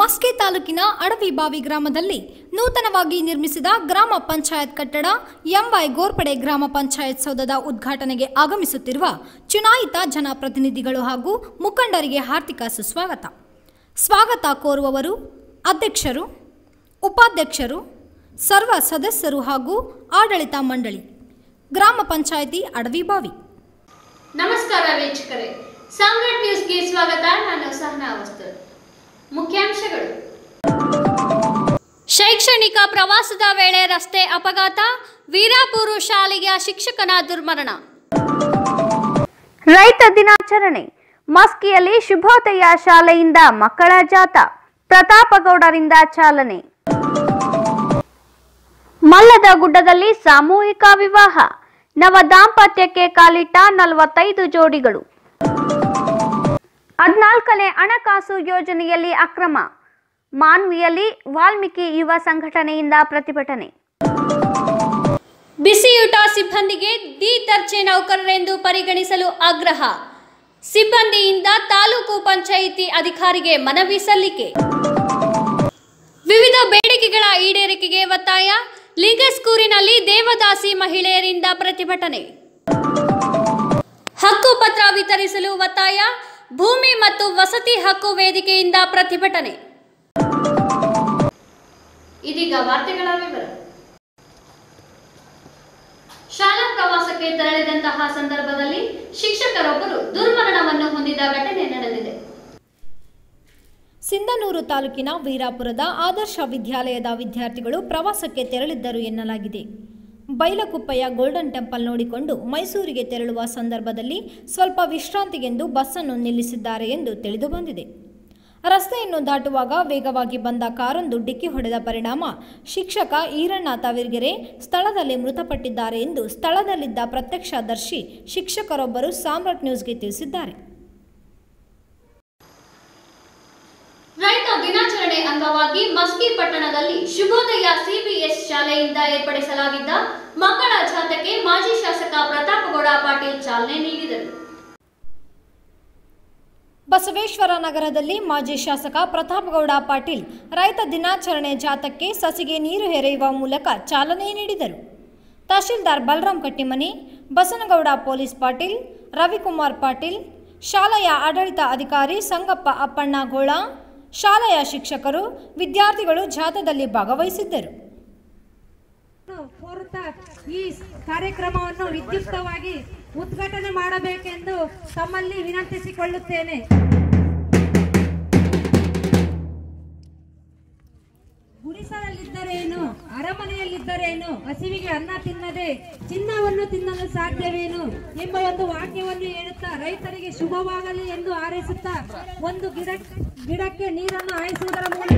ಮಸ್ಕೆ ತಾಲೂಕಿನ ಅಡವಿಬಾವಿ ಗ್ರಾಮದಲ್ಲಿ ನೂತನವಾಗಿ ನಿರ್ಮಿಸಿದ ಗ್ರಾಮ ಪಂಚಾಯತ್ ಕಟ್ಟಡ ಎಂವೈ ಗೋರ್ಪಡೆ ಗ್ರಾಮ ಪಂಚಾಯತ್ ಸೌಧದ ಉದ್ಘಾಟನೆಗೆ ಆಗಮಿಸುತ್ತಿರುವ ಚುನಾಯಿತ ಜನಪ್ರತಿನಿಧಿಗಳು ಹಾಗೂ ಮುಖಂಡರಿಗೆ ಹಾರ್ದಿಕ ಸುಸ್ವಾಗತ ಸ್ವಾಗತ ಕೋರುವವರು ಅಧ್ಯಕ್ಷರು ಉಪಾಧ್ಯಕ್ಷರು ಸರ್ವ ಸದಸ್ಯರು ಹಾಗೂ ಆಡಳಿತ ಮಂಡಳಿ ಗ್ರಾಮ ಪಂಚಾಯಿತಿ ಅಡವಿಬಾವಿ ನಮಸ್ಕಾರ ವೀಕ್ಷಕರೇ ಸಾಮ್ರಾಟ್ ನ್ಯೂಸ್ಗೆ ಸ್ವಾಗತ ನಾನು ಸಹನಾ ವಸ್ತು ಮುಖ್ಯಾಂಶಗಳು ಶೈಕ್ಷಣಿಕ ಪ್ರವಾಸದ ವೇಳೆ ರಸ್ತೆ ಅಪಘಾತ ವೀರಾಪುರು ಶಾಲೆಯ ಶಿಕ್ಷಕನ ದುರ್ಮರಣ ರೈತ ದಿನಾಚರಣೆ ಮಸ್ಕಿಯಲ್ಲಿ ಶುಭೋದಯ ಶಾಲೆಯಿಂದ ಮಕ್ಕಳ ಜಾಥಾ ಪ್ರತಾಪಗೌಡರಿಂದ ಚಾಲನೆ ಮಲ್ಲದ ಗುಡ್ಡದಲ್ಲಿ ಸಾಮೂಹಿಕ ವಿವಾಹ ನವ ದಾಂಪತ್ಯಕ್ಕೆ ಕಾಲಿಟ್ಟ ನಲವತ್ತೈದು ಜೋಡಿಗಳು ಹದಿನಾಲ್ಕನೇ ಹಣಕಾಸು ಯೋಜನೆಯಲ್ಲಿ ಅಕ್ರಮ ಮಾನ್ವಿಯಲ್ಲಿ ವಾಲ್ಮೀಕಿ ಯುವ ಸಂಘಟನೆಯಿಂದ ಪ್ರತಿಭಟನೆ ಬಿಸಿಯೂಟ ಸಿಬ್ಬಂದಿಗೆ ದಿ ದರ್ಜೆ ನೌಕರರೆಂದು ಪರಿಗಣಿಸಲು ಆಗ್ರಹ ಸಿಬ್ಬಂದಿಯಿಂದ ತಾಲೂಕು ಪಂಚಾಯಿತಿ ಅಧಿಕಾರಿಗೆ ಮನವಿ ಸಲ್ಲಿಕೆ ವಿವಿಧ ಬೇಡಿಕೆಗಳ ಈಡೇರಿಕೆಗೆ ಒತ್ತಾಯ ಲಿಂಗಸ್ಕೂರಿನಲ್ಲಿ ದೇವದಾಸಿ ಮಹಿಳೆಯರಿಂದ ಪ್ರತಿಭಟನೆ ಹಕ್ಕು ಪತ್ರ ವಿತರಿಸಲು ಒತ್ತಾಯ ಭೂಮಿ ಮತ್ತು ವಸತಿ ಹಕ್ಕು ವೇದಿಕೆಯಿಂದ ಪ್ರತಿಭಟನೆ ಇದೀಗ ವಾರ್ತೆಗಳ ವಿವರ ಶಾಲಾ ಪ್ರವಾಸಕ್ಕೆ ತೆರಳಿದಂತಹ ಸಂದರ್ಭದಲ್ಲಿ ಶಿಕ್ಷಕರೊಬ್ಬರು ದುರ್ಮರಣವನ್ನು ಹೊಂದಿದ ಘಟನೆ ನಡೆದಿದೆ ಸಿಂಧನೂರು ತಾಲೂಕಿನ ವೀರಾಪುರದ ಆದರ್ಶ ವಿದ್ಯಾಲಯದ ವಿದ್ಯಾರ್ಥಿಗಳು ಪ್ರವಾಸಕ್ಕೆ ತೆರಳಿದ್ದರು ಎನ್ನಲಾಗಿದೆ ಬೈಲಕುಪ್ಪೆಯ ಗೋಲ್ಡನ್ ಟೆಂಪಲ್ ನೋಡಿಕೊಂಡು ಮೈಸೂರಿಗೆ ತೆರಳುವ ಸಂದರ್ಭದಲ್ಲಿ ಸ್ವಲ್ಪ ವಿಶ್ರಾಂತಿಗೆಂದು ಬಸ್ಸನ್ನು ನಿಲ್ಲಿಸಿದ್ದಾರೆ ಎಂದು ತಿಳಿದುಬಂದಿದೆ ರಸ್ತೆಯನ್ನು ದಾಟುವಾಗ ವೇಗವಾಗಿ ಬಂದ ಕಾರೊಂದು ಡಿಕ್ಕಿ ಹೊಡೆದ ಪರಿಣಾಮ ಶಿಕ್ಷಕ ಈರಣ್ಣ ತವಿರ್ಗೆರೆ ಸ್ಥಳದಲ್ಲಿ ಮೃತಪಟ್ಟಿದ್ದಾರೆ ಎಂದು ಸ್ಥಳದಲ್ಲಿದ್ದ ಪ್ರತ್ಯಕ್ಷದರ್ಶಿ ಶಿಕ್ಷಕರೊಬ್ಬರು ಸಾಮ್ರಾಟ್ ನ್ಯೂಸ್ಗೆ ತಿಳಿಸಿದ್ದಾರೆ ರೈತ ದಿನಾಚರಣೆ ಅಂಗವಾಗಿ ಮಸ್ಕಿ ಪಟ್ಟಣದಲ್ಲಿ ಶುಭೋದಯ ಸಿಬಿಎಸ್ ಶಾಲೆಯಿಂದ ಏರ್ಪಡಿಸಲಾಗಿದ್ದ ಮಕ್ಕಳ ಜಾಥಾಕ್ಕೆ ಮಾಜಿ ಶಾಸಕ ಪ್ರತಾಪಗೌಡ ಪಾಟೀಲ್ ಚಾಲನೆ ನೀಡಿದರು ಬಸವೇಶ್ವರ ನಗರದಲ್ಲಿ ಮಾಜಿ ಶಾಸಕ ಪ್ರತಾಪಗೌಡ ಪಾಟೀಲ್ ರೈತ ದಿನಾಚರಣೆ ಜಾಥಾಕ್ಕೆ ಸಸಿಗೆ ನೀರು ಎರೆಯುವ ಮೂಲಕ ಚಾಲನೆ ನೀಡಿದರು ತಹಶೀಲ್ದಾರ್ ಬಲರಾಮ್ ಕಟ್ಟಿಮನಿ ಬಸನಗೌಡ ಪೊಲೀಸ್ ಪಾಟೀಲ್ ರವಿಕುಮಾರ್ ಪಾಟೀಲ್ ಶಾಲೆಯ ಆಡಳಿತ ಅಧಿಕಾರಿ ಸಂಗಪ್ಪ ಅಪ್ಪಣ್ಣ ಗೋಳ ಶಾಲೆಯ ಶಿಕ್ಷಕರು ವಿದ್ಯಾರ್ಥಿಗಳು ಜಾಥಾದಲ್ಲಿ ಭಾಗವಹಿಸಿದ್ದರು ಕೋರುತ್ತಾ ಈ ಕಾರ್ಯಕ್ರಮವನ್ನು ವಿದ್ಯುಕ್ತವಾಗಿ ಉದ್ಘಾಟನೆ ಮಾಡಬೇಕೆಂದು ತಮ್ಮಲ್ಲಿ ವಿನಂತಿಸಿಕೊಳ್ಳುತ್ತೇನೆ ಗುಡಿಸಲಲ್ಲಿದ್ದರೇನು ಅರಮನೆಯಲ್ಲಿದ್ದರೇನು ಹಸಿವಿಗೆ ಅನ್ನ ತಿನ್ನದೆ ಚಿನ್ನವನ್ನು ತಿನ್ನಲು ಸಾಧ್ಯವೇನು ಎಂಬ ಒಂದು ವಾಕ್ಯವನ್ನು ಹೇಳುತ್ತಾ ರೈತರಿಗೆ ಶುಭವಾಗಲಿ ಎಂದು ಹಾರೈಸುತ್ತಾ ಒಂದು ಗಿಡ ಗಿಡಕ್ಕೆ ನೀರನ್ನು ಹಾಯಿಸುವುದರ ಮೂಲಕ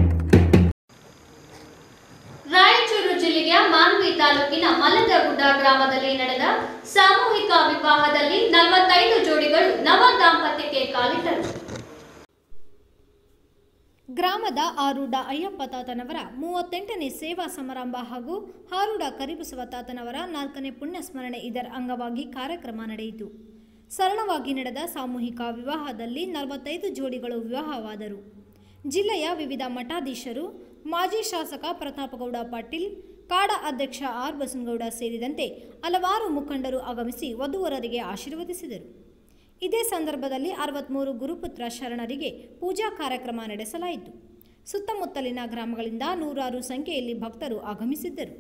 ರಾಯಚೂರು ಜಿಲ್ಲೆಯ ಮಾನ್ವಿ ತಾಲೂಕಿನ ಮಲ್ಲದಗುಡ್ಡ ಗ್ರಾಮದಲ್ಲಿ ನಡೆದ ಸಾಮೂಹಿಕ ವಿವಾಹದಲ್ಲಿ ನಲವತ್ತೈದು ಜೋಡಿಗಳು ನವ ದಾಂಪತ್ಯಕ್ಕೆ ಕಾಲಿಟ್ಟರು ಗ್ರಾಮದ ಆರೂಢ ಅಯ್ಯಪ್ಪ ತಾತನವರ ಮೂವತ್ತೆಂಟನೇ ಸೇವಾ ಸಮಾರಂಭ ಹಾಗೂ ಹಾರೂಢ ಕರಿಬಸವ ತಾತನವರ ನಾಲ್ಕನೇ ಪುಣ್ಯ ಸ್ಮರಣೆ ಇದರ ಅಂಗವಾಗಿ ಕಾರ್ಯಕ್ರಮ ನಡೆಯಿತು ಸರಳವಾಗಿ ನಡೆದ ಸಾಮೂಹಿಕ ವಿವಾಹದಲ್ಲಿ ನಲವತ್ತೈದು ಜೋಡಿಗಳು ವಿವಾಹವಾದರು ಜಿಲ್ಲೆಯ ವಿವಿಧ ಮಠಾಧೀಶರು ಮಾಜಿ ಶಾಸಕ ಪ್ರತಾಪಗೌಡ ಪಾಟೀಲ್ ಕಾಡ ಅಧ್ಯಕ್ಷ ಆರ್ ಬಸನಗೌಡ ಸೇರಿದಂತೆ ಹಲವಾರು ಮುಖಂಡರು ಆಗಮಿಸಿ ವಧುವರರಿಗೆ ಆಶೀರ್ವದಿಸಿದರು ಇದೇ ಸಂದರ್ಭದಲ್ಲಿ ಅರವತ್ಮೂರು ಗುರುಪುತ್ರ ಶರಣರಿಗೆ ಪೂಜಾ ಕಾರ್ಯಕ್ರಮ ನಡೆಸಲಾಯಿತು ಸುತ್ತಮುತ್ತಲಿನ ಗ್ರಾಮಗಳಿಂದ ನೂರಾರು ಸಂಖ್ಯೆಯಲ್ಲಿ ಭಕ್ತರು ಆಗಮಿಸಿದ್ದರು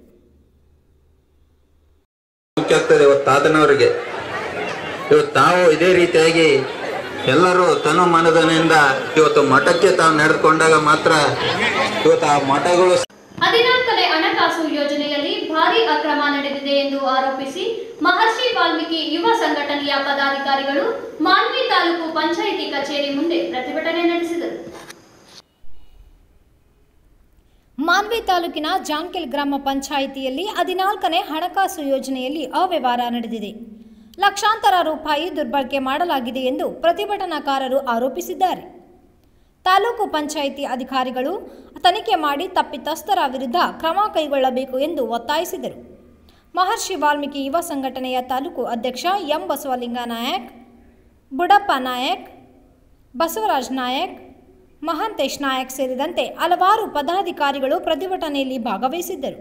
ಮುಖ್ಯ ಆಗ್ತದೆ ಇವತ್ತು ತಾತನವರಿಗೆ ಇವತ್ತು ತಾವು ಇದೇ ರೀತಿಯಾಗಿ ಎಲ್ಲರೂ ತನು ಮನದನಿಂದ ಇವತ್ತು ಮಠಕ್ಕೆ ತಾವು ನಡೆದುಕೊಂಡಾಗ ಮಾತ್ರ ಇವತ್ತು ಆ ಮಠಗಳು ಹದಿನಾಲ್ಕನೇ ಹಣಕಾಸು ಯೋಜನೆಯಲ್ಲಿ ಭಾರಿ ಅಕ್ರಮ ನಡೆದಿದೆ ಎಂದು ಆರೋಪಿಸಿ ಮಹರ್ಷಿ ವಾಲ್ಮೀಕಿ ಯುವ ಸಂಘಟನೆಯ ಪದಾಧಿಕಾರಿಗಳು ಮಾನ್ವಿ ತಾಲೂಕು ಪಂಚಾಯಿತಿ ಕಚೇರಿ ಮುಂದೆ ಪ್ರತಿಭಟನೆ ನಡೆಸಿದರು ಮಾನ್ವಿ ತಾಲೂಕಿನ ಜಾನ್ಕೆಲ್ ಗ್ರಾಮ ಪಂಚಾಯಿತಿಯಲ್ಲಿ ಹದಿನಾಲ್ಕನೇ ಹಣಕಾಸು ಯೋಜನೆಯಲ್ಲಿ ಅವ್ಯವಹಾರ ನಡೆದಿದೆ ಲಕ್ಷಾಂತರ ರೂಪಾಯಿ ದುರ್ಬಳಕೆ ಮಾಡಲಾಗಿದೆ ಎಂದು ಪ್ರತಿಭಟನಾಕಾರರು ಆರೋಪಿಸಿದ್ದಾರೆ ತಾಲೂಕು ಪಂಚಾಯಿತಿ ಅಧಿಕಾರಿಗಳು ತನಿಖೆ ಮಾಡಿ ತಪ್ಪಿತಸ್ಥರ ವಿರುದ್ಧ ಕ್ರಮ ಕೈಗೊಳ್ಳಬೇಕು ಎಂದು ಒತ್ತಾಯಿಸಿದರು ಮಹರ್ಷಿ ವಾಲ್ಮೀಕಿ ಯುವ ಸಂಘಟನೆಯ ತಾಲೂಕು ಅಧ್ಯಕ್ಷ ಎಂ ಬಸವಲಿಂಗ ನಾಯಕ್ ಬುಡಪ್ಪ ನಾಯಕ್ ಬಸವರಾಜ್ ನಾಯಕ್ ಮಹಾಂತೇಶ್ ನಾಯಕ್ ಸೇರಿದಂತೆ ಹಲವಾರು ಪದಾಧಿಕಾರಿಗಳು ಪ್ರತಿಭಟನೆಯಲ್ಲಿ ಭಾಗವಹಿಸಿದ್ದರು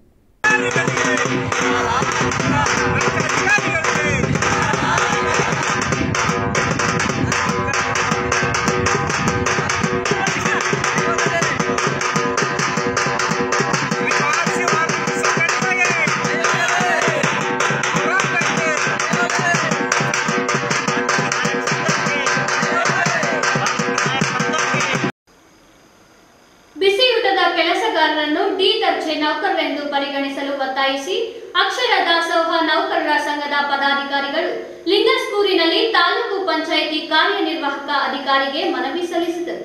ಬಿಸಿಯೂಟದ ಕೆಲಸಗಾರರನ್ನು ಡಿ ದರ್ಜೆ ನೌಕರರೆಂದು ಪರಿಗಣಿಸಲು ಒತ್ತಾಯಿಸಿ ಅಕ್ಷರ ದಾಸೋಹ ನೌಕರರ ಸಂಘದ ಪದಾಧಿಕಾರಿಗಳು ಲಿಂಗಸ್ಕೂರಿನಲ್ಲಿ ತಾಲೂಕು ಪಂಚಾಯಿತಿ ಕಾರ್ಯನಿರ್ವಾಹಕ ಅಧಿಕಾರಿಗೆ ಮನವಿ ಸಲ್ಲಿಸಿದರು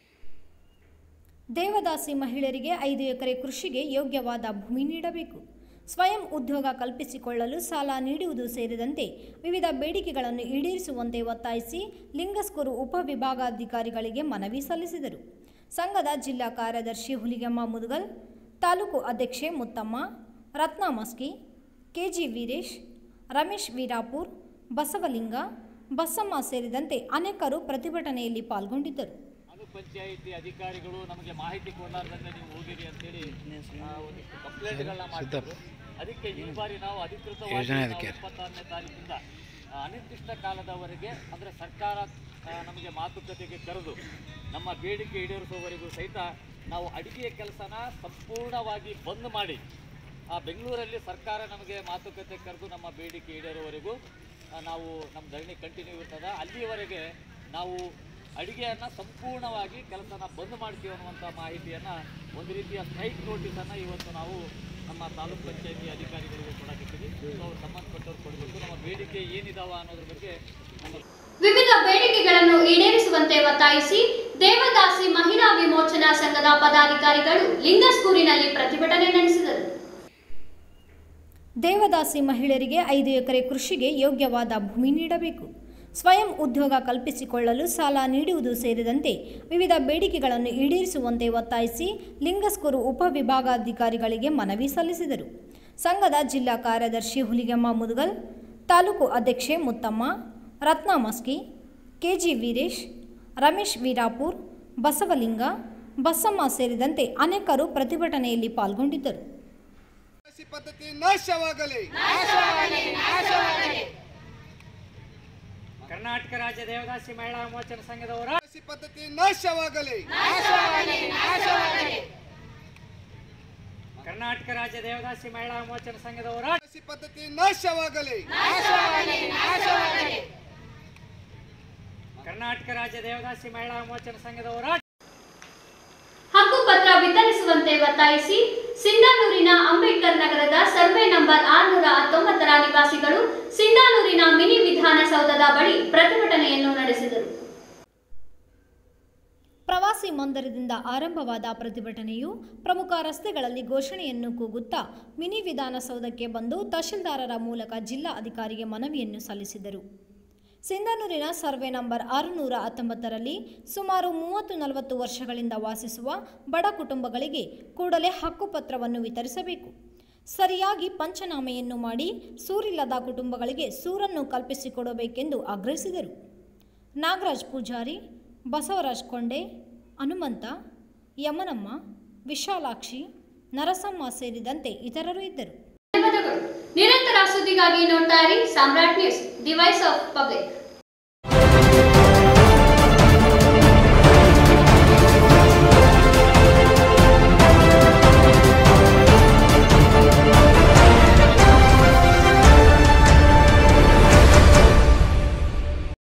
ದೇವದಾಸಿ ಮಹಿಳೆಯರಿಗೆ ಐದು ಎಕರೆ ಕೃಷಿಗೆ ಯೋಗ್ಯವಾದ ಭೂಮಿ ನೀಡಬೇಕು ಸ್ವಯಂ ಉದ್ಯೋಗ ಕಲ್ಪಿಸಿಕೊಳ್ಳಲು ಸಾಲ ನೀಡುವುದು ಸೇರಿದಂತೆ ವಿವಿಧ ಬೇಡಿಕೆಗಳನ್ನು ಈಡೇರಿಸುವಂತೆ ಒತ್ತಾಯಿಸಿ ಲಿಂಗಸ್ಕೂರು ಉಪವಿಭಾಗಾಧಿಕಾರಿಗಳಿಗೆ ಮನವಿ ಸಲ್ಲಿಸಿದರು ಸಂಘದ ಜಿಲ್ಲಾ ಕಾರ್ಯದರ್ಶಿ ಹುಲಿಗೆಮ್ಮ ಮುದುಗಲ್ ತಾಲೂಕು ಅಧ್ಯಕ್ಷೆ ಮುತ್ತಮ್ಮ ರತ್ನ ಮಸ್ಕಿ ಕೆಜಿ ವೀರೇಶ್ ರಮೇಶ್ ವೀರಾಪುರ್ ಬಸವಲಿಂಗ ಬಸಮ್ಮ ಸೇರಿದಂತೆ ಅನೇಕರು ಪ್ರತಿಭಟನೆಯಲ್ಲಿ ಪಾಲ್ಗೊಂಡಿದ್ದರು ತಾಲೂಕ್ ಪಂಚಾಯಿತಿ ಅಧಿಕಾರಿಗಳು ನಮಗೆ ಮಾಹಿತಿ ಕೊಡಲಾರ್ದಂಗೆ ನೀವು ಹೋಗಿರಿ ಅಂತೇಳಿ ಆ, ಒಂದಿಷ್ಟು ಕಂಪ್ಲೇಂಟ್ಗಳನ್ನ ಮಾಡಿದ್ರು ಅದಕ್ಕೆ ಈ ಬಾರಿ ನಾವು ಅಧಿಕೃತವಾಗಿ ನಾವು ಇಪ್ಪತ್ತಾರನೇ ತಾರೀಕಿಂದ ಆ, ಅನಿರ್ದಿಷ್ಟ ಕಾಲದವರೆಗೆ ಅಂದರೆ ಸರ್ಕಾರ ಆ, ನಮಗೆ ಮಾತುಕತೆಗೆ ಕರೆದು ನಮ್ಮ ಬೇಡಿಕೆ ಈಡೇರಿಸುವವರೆಗೂ ಸಹಿತ ನಾವು ಅಡಿಗೆಯ ಕೆಲಸನ ಸಂಪೂರ್ಣವಾಗಿ ಬಂದ್ ಮಾಡಿ ಆ ಬೆಂಗಳೂರಲ್ಲಿ ಸರ್ಕಾರ ನಮಗೆ ಮಾತುಕತೆ ಕರೆದು ನಮ್ಮ ಬೇಡಿಕೆ ಈಡೇರುವವರೆಗೂ ಆ, ನಾವು ನಮ್ಮ ಧರಣಿ ಕಂಟಿನ್ಯೂ ಇರ್ತದೆ ಅಲ್ಲಿಯವರೆಗೆ ನಾವು ಅಡಿಗೆಯನ್ನು ಸಂಪೂರ್ಣವಾಗಿ ಕೆಲಸನ ಬಂದ್ ಮಾಡ್ತೀವಿ ಅನ್ನುವಂಥ ಮಾಹಿತಿಯನ್ನು ಒಂದು ರೀತಿಯ ಸ್ಟ್ರೈಕ್ ನೋಟಿಸನ್ನು ಇವತ್ತು ನಾವು ನಮ್ಮ ತಾಲೂಕ್ ಪಂಚಾಯತಿ ಅಧಿಕಾರಿಗಳಿಗೆ ಕೊಡಾಕಿದ್ದೀವಿ ಸೊ ಅವ್ರು ಸಂಬಂಧಪಟ್ಟವ್ರು ಕೊಡಬೇಕು ನಮ್ಮ ಬೇಡಿಕೆ ಏನಿದಾವ ಅನ್ನೋದ್ರ ಬಗ್ಗೆ ನಮ್ಮ ವಿವಿಧ ಬೇಡಿಕೆಗಳನ್ನು ಈಡೇರಿಸುವಂತೆ ಒತ್ತಾಯಿಸಿ ದೇವದಾಸಿ ಮಹಿಳಾ ವಿಮೋಚನಾ ಸಂಘದ ಪದಾಧಿಕಾರಿಗಳು ಲಿಂಗಸ್ಕೂರಿನಲ್ಲಿ ಪ್ರತಿಭಟನೆ ನಡೆಸಿದರು ದೇವದಾಸಿ ಮಹಿಳೆಯರಿಗೆ ಐದು ಎಕರೆ ಕೃಷಿಗೆ ಯೋಗ್ಯವಾದ ಭೂಮಿ ನೀಡಬೇಕು ಸ್ವಯಂ ಉದ್ಯೋಗ ಕಲ್ಪಿಸಿಕೊಳ್ಳಲು ಸಾಲ ನೀಡುವುದು ಸೇರಿದಂತೆ ವಿವಿಧ ಬೇಡಿಕೆಗಳನ್ನು ಈಡೇರಿಸುವಂತೆ ಒತ್ತಾಯಿಸಿ ಲಿಂಗಸ್ಕೂರು ಉಪವಿಭಾಗಾಧಿಕಾರಿಗಳಿಗೆ ಮನವಿ ಸಲ್ಲಿಸಿದರು ಸಂಘದ ಜಿಲ್ಲಾ ಕಾರ್ಯದರ್ಶಿ ಹುಲಿಗೆಮ್ಮ ಮುದುಗಲ್ ತಾಲೂಕು ಅಧ್ಯಕ್ಷೆ ಮುತ್ತಮ್ಮ ರತ್ನ ಮಸ್ಕಿ ಕೆಜಿ ವೀರೇಶ್ ರಮೇಶ್ ವೀರಾಪುರ್ ಬಸವಲಿಂಗ ಬಸಮ್ಮ ಸೇರಿದಂತೆ ಅನೇಕರು ಪ್ರತಿಭಟನೆಯಲ್ಲಿ ಪಾಲ್ಗೊಂಡಿದ್ದರು ದೇವದಾಸಿ ಪದ್ಧತಿ ನಾಶವಾಗಲಿ ಕರ್ನಾಟಕ ರಾಜ್ಯ ದೇವದಾಸಿ ಮಹಿಳಾ ವಿಮೋಚನಾ ಸಂಘದವರ ದೇವದಾಸಿ ಪದ್ಧತಿ ನಾಶವಾಗಲಿ ಕರ್ನಾಟಕ ರಾಜ್ಯ ದೇವದಾಸಿ ಮಹಿಳಾ ವಿಮೋಚನಾ ಸಂಘದವರ ದೇವದಾಸಿ ಪದ್ಧತಿ ನಾಶವಾಗಲಿ ಕರ್ನಾಟಕ ರಾಜ್ಯ ದೇವದಾಸಿ ಮಹಿಳಾ ವಿಮೋಚನಾ ಸಂಘದವರ ಹಕ್ಕುಪತ್ರ ವಿತರಿಸುವಂತೆ ಒತ್ತಾಯಿಸಿ ಸಿಂಧಾನೂರಿನ ಅಂಬೇಡ್ಕರ್ ನಗರದ ಸರ್ವೆ ನಂಬರ್ ಆರುನೂರ ಹತ್ತೊಂಬತ್ತರ ನಿವಾಸಿಗಳು ಸಿಂಧಾನೂರಿನ ಮಿನಿ ವಿಧಾನಸೌಧದ ಬಳಿ ಪ್ರತಿಭಟನೆಯನ್ನು ನಡೆಸಿದರು ಪ್ರವಾಸಿ ಮಂದಿರದಿಂದ ಆರಂಭವಾದ ಪ್ರತಿಭಟನೆಯು ಪ್ರಮುಖ ರಸ್ತೆಗಳಲ್ಲಿ ಘೋಷಣೆಯನ್ನು ಕೂಗುತ್ತಾ ಮಿನಿ ವಿಧಾನಸೌಧಕ್ಕೆ ಬಂದು ತಹಶೀಲ್ದಾರರ ಮೂಲಕ ಜಿಲ್ಲಾ ಅಧಿಕಾರಿಗೆ ಮನವಿಯನ್ನು ಸಲ್ಲಿಸಿದರು ಸಿಂಧನೂರಿನ ಸರ್ವೆ ನಂಬರ್ ಆರುನೂರ ಹತ್ತೊಂಬತ್ತರಲ್ಲಿ ಸುಮಾರು ಮೂವತ್ತು ನಲವತ್ತು ವರ್ಷಗಳಿಂದ ವಾಸಿಸುವ ಬಡ ಕುಟುಂಬಗಳಿಗೆ ಕೂಡಲೇ ಹಕ್ಕುಪತ್ರವನ್ನು ವಿತರಿಸಬೇಕು ಸರಿಯಾಗಿ ಪಂಚನಾಮೆಯನ್ನು ಮಾಡಿ ಸೂರಿಲ್ಲದ ಕುಟುಂಬಗಳಿಗೆ ಸೂರನ್ನು ಕಲ್ಪಿಸಿಕೊಡಬೇಕೆಂದು ಆಗ್ರಹಿಸಿದರು ನಾಗರಾಜ್ ಪೂಜಾರಿ ಬಸವರಾಜ್ ಕೊಂಡೆ ಹನುಮಂತ ಯಮನಮ್ಮ ವಿಶಾಲಾಕ್ಷಿ ನರಸಮ್ಮ ಸೇರಿದಂತೆ ಇತರರು ಇದ್ದರು ಧನ್ಯವಾದಗಳು ನಿರಂತರ ಸುದ್ದಿಗಾಗಿ ನೋಡ್ತಾ ಇರಿ Samrat news the voice of public